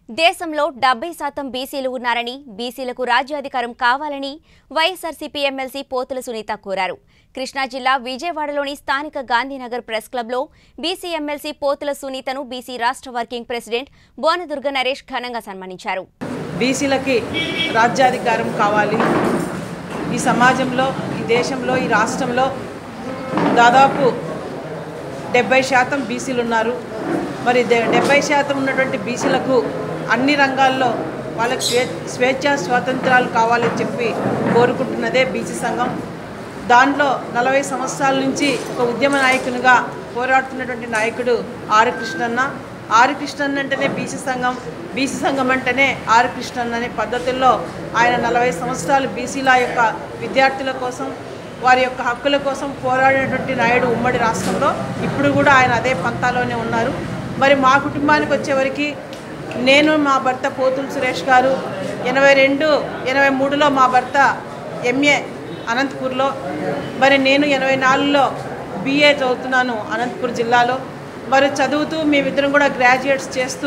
దేశంలో డెబ్బై శాతం బీసీలు ఉన్నారని బీసీలకు రాజ్యాధికారం కావాలని వైఎస్ఆర్సీపీ ఎమ్మెల్సీ పోతుల సునీత కోరారు కృష్ణా జిల్లా విజయవాడలోని స్థానిక గాంధీనగర్ ప్రెస్ క్లబ్లో బీసీ ఎమ్మెల్సీ పోతుల సునీతను బీసీ రాష్ట్ర వర్కింగ్ ప్రెసిడెంట్ బోనదుర్గ నరేష్ ఘనంగా సన్మానించారు బీసీలకి రాజ్యాధికారం కావాలి ఈ సమాజంలో ఈ దేశంలో ఈ రాష్ట్రంలో దాదాపు డెబ్బై శాతం బీసీలు ఉన్నారు మరి డె- డెబ్బై శాతం ఉన్నటువంటి బీసీలకు అన్ని రంగాల్లో వాళ్ళకి స్వే స్వేచ్ఛ స్వాతంత్రాలు కావాలని చెప్పి కోరుకుంటున్నదే బీసీ సంఘం దాంట్లో నలభై సంవత్సరాల నుంచి ఒక ఉద్యమ నాయకునిగా పోరాడుతున్నటువంటి నాయకుడు ఆర్ కృష్ణన్న ఆర్ కృష్ణన్ అంటేనే బీసీ సంఘం బీసీ సంఘం అంటేనే ఆర్ కృష్ణన్ అనే పద్ధతుల్లో ఆయన నలభై సంవత్సరాలు బీసీల యొక్క విద్యార్థుల కోసం వారి యొక్క హక్కుల కోసం పోరాడినటువంటి నాయుడు ఉమ్మడి రాష్ట్రంలో ఇప్పుడు కూడా ఆయన అదే పంతాలోనే ఉన్నారు మరి మా కుటుంబానికి వచ్చేవరకు నేను మా భర్త పోతుల సురేష్ గారు ఎనభై రెండు ఎనభై మూడులో మా భర్త ఎంఏ అనంతపూర్లో మరి నేను ఎనభై నాలుగులో బీఏ చదువుతున్నాను అనంతపూర్ జిల్లాలో మరి చదువుతూ మేమిద్దరం కూడా గ్రాడ్యుయేట్స్ చేస్తూ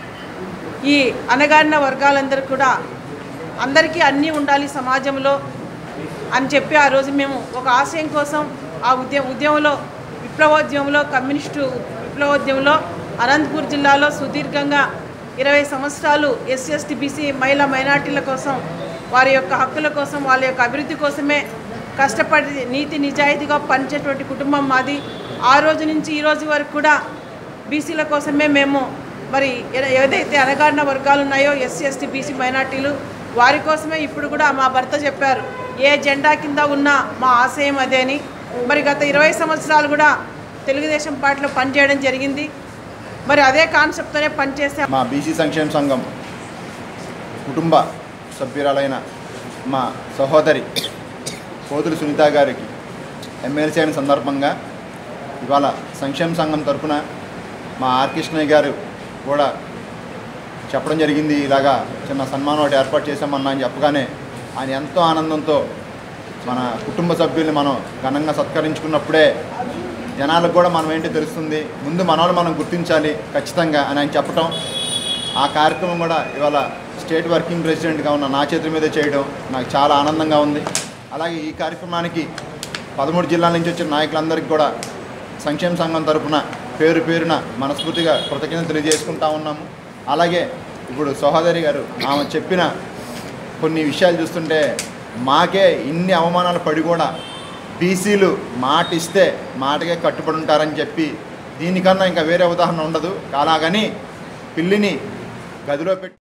ఈ అనగారిన వర్గాలందరూ కూడా అందరికీ అన్నీ ఉండాలి సమాజంలో అని చెప్పి ఆ రోజు మేము ఒక ఆశయం కోసం ఆ ఉద్య ఉద్యమంలో విప్లవోద్యమంలో కమ్యూనిస్టు విప్లవోద్యమంలో అనంతపూర్ జిల్లాలో సుదీర్ఘంగా ఇరవై సంవత్సరాలు ఎస్సీ ఎస్టీ బీసీ మహిళా మైనార్టీల కోసం వారి యొక్క హక్కుల కోసం వాళ్ళ యొక్క అభివృద్ధి కోసమే కష్టపడి నీతి నిజాయితీగా పనిచేటువంటి కుటుంబం మాది ఆ రోజు నుంచి ఈ రోజు వరకు కూడా బీసీల కోసమే మేము మరి ఏ- ఏదైతే అణగారిన వర్గాలు ఉన్నాయో ఎస్సీ ఎస్టీ బీసీ మైనార్టీలు వారి కోసమే ఇప్పుడు కూడా మా భర్త చెప్పారు ఏ జెండా కింద ఉన్న మా ఆశయం అదే అని మరి గత ఇరవై సంవత్సరాలు కూడా తెలుగుదేశం పార్టీలో పనిచేయడం జరిగింది మరి అదే కాన్సెప్ట్తోనే పనిచేస్తే మా బీసీ సంక్షేమ సంఘం కుటుంబ సభ్యురాలైన మా సహోదరి పోతుల సునీత గారికి ఎమ్మెల్సీ అయిన సందర్భంగా ఇవాళ సంక్షేమ సంఘం తరపున మా ఆర్ కృష్ణయ్య గారు కూడా చెప్పడం జరిగింది ఇలాగా చిన్న సన్మానం ఒకటి ఏర్పాటు చేశామన్నా అని చెప్పగానే ఆయన ఎంతో ఆనందంతో మన కుటుంబ సభ్యుల్ని మనం ఘనంగా సత్కరించుకున్నప్పుడే జనాలకు కూడా మనం ఏంటో తెలుస్తుంది ముందు మనల్ని మనం గుర్తించాలి ఖచ్చితంగా అని ఆయన చెప్పటం ఆ కార్యక్రమం కూడా ఇవాళ స్టేట్ వర్కింగ్ ప్రెసిడెంట్గా ఉన్న నా చేతుల మీద చేయడం నాకు చాలా ఆనందంగా ఉంది అలాగే ఈ కార్యక్రమానికి పదమూడు జిల్లాల నుంచి వచ్చిన నాయకులందరికీ కూడా సంక్షేమ సంఘం తరపున పేరు పేరున మనస్ఫూర్తిగా కృతజ్ఞతలు తెలియజేసుకుంటా ఉన్నాము అలాగే ఇప్పుడు సహోదరి గారు ఆమె చెప్పిన కొన్ని విషయాలు చూస్తుంటే మాకే ఇన్ని అవమానాలు పడి కూడా బీసీలు మాట ఇస్తే మాటకే కట్టుబడి ఉంటారని చెప్పి దీనికన్నా ఇంకా వేరే ఉదాహరణ ఉండదు అలాగని పిల్లిని గదిలో పెట్టి